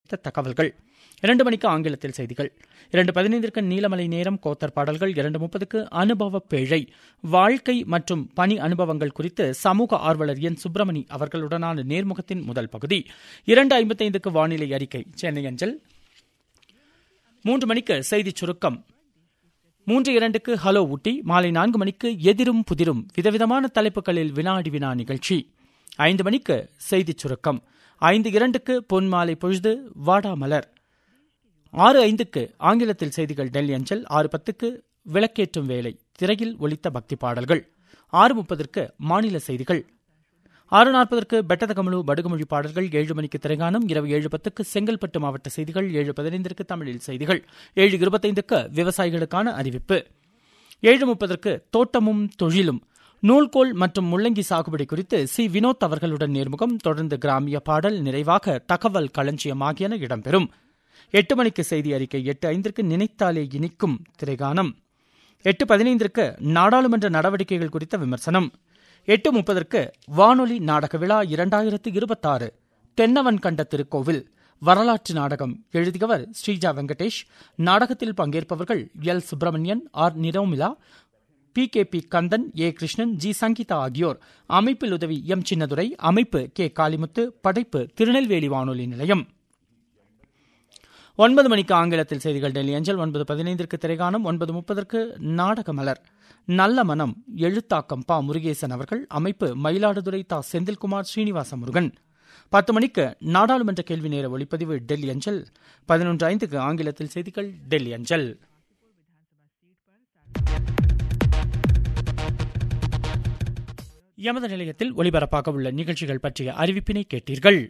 குறித்த தகவல்கள் இரண்டு மணிக்கு ஆங்கிலத்தில் செய்திகள் இரண்டு பதினைந்திற்கு நீலமலை நேரம் கோத்தர் பாடல்கள் இரண்டு முப்பதுக்கு அனுபவ பேழை வாழ்க்கை மற்றும் பணி அனுபவங்கள் குறித்து சமூக ஆர்வலர் என் சுப்பிரமணி அவர்களுடனான நேர்முகத்தின் முதல் பகுதி இரண்டு ஐம்பத்தைந்துக்கு வானிலை அறிக்கை சென்னை அஞ்சல் மூன்று மணிக்கு செய்திச் சுருக்கம் மூன்று இரண்டுக்கு ஹலோ ஊட்டி மாலை நான்கு மணிக்கு எதிரும் புதிரும் விதவிதமான தலைப்புகளில் வினாடி வினா நிகழ்ச்சி ஐந்து மணிக்கு செய்திச் சுருக்கம் ஐந்து இரண்டுக்கு பொன்மாலை பொழுது வாடாமலர் ஆறு ஐந்துக்கு ஆங்கிலத்தில் செய்திகள் டெல்லி அஞ்சல் ஆறு பத்துக்கு விளக்கேற்றும் வேலை திரையில் ஒலித்த பக்தி பாடல்கள் ஆறு முப்பதற்கு மாநில செய்திகள் ஆறு நாற்பதற்கு பெட்டதகமலு படுகுமொழி பாடல்கள் ஏழு மணிக்கு திரைகானம் இரவு ஏழு பத்துக்கு செங்கல்பட்டு மாவட்ட செய்திகள் ஏழு பதினைந்திற்கு தமிழில் செய்திகள் ஏழு இருபத்தைந்துக்கு விவசாயிகளுக்கான அறிவிப்பு ஏழு முப்பதற்கு தோட்டமும் தொழிலும் நூல்கோல் மற்றும் முள்ளங்கி சாகுபடி குறித்து சி வினோத் அவர்களுடன் நேர்முகம் தொடர்ந்து கிராமிய பாடல் நிறைவாக தகவல் களஞ்சியம் ஆகியன இடம்பெறும் எட்டு மணிக்கு செய்தி அறிக்கை எட்டு ஐந்திற்கு நினைத்தாலே இனிக்கும் திரைகானம் எட்டு பதினைந்திற்கு நாடாளுமன்ற நடவடிக்கைகள் குறித்த விமர்சனம் எட்டு முப்பதற்கு வானொலி நாடக விழா இரண்டாயிரத்து இருபத்தாறு தென்னவன் கண்ட திருக்கோவில் வரலாற்று நாடகம் எழுதியவர் ஸ்ரீஜா வெங்கடேஷ் நாடகத்தில் பங்கேற்பவர்கள் L Subramanian R Niromila P K P Kandan A Krishnan G Sangeetha ஆகியோர் அமைப்பில் உதவி எம் சின்னதுரை அமைப்பு கே காளிமுத்து படைப்பு திருநெல்வேலி வானொலி நிலையம் ஒன்பது மணிக்கு ஆங்கிலத்தில் செய்திகள் டெல்லி அஞ்சல் ஒன்பது பதினைந்திற்கு திரைகானம் ஒன்பது முப்பதற்கு நாடக மலர் நல்ல மனம் எழுத்தாக்கம் பா முருகேசன் அவர்கள் அமைப்பு மயிலாடுதுறை தா செந்தில்குமார் ஸ்ரீனிவாச முருகன் பத்து மணிக்கு நாடாளுமன்ற கேள்வி நேர ஒளிப்பதிவு டெல்லி அஞ்சல் பதினொன்று ஐந்துக்கு ஆங்கிலத்தில் செய்திகள் டெல்லி அஞ்சல் எமது நிலையத்தில் ஒலிபரப்பாக உள்ள நிகழ்ச்சிகள் பற்றிய அறிவிப்பினை கேட்டீர்கள்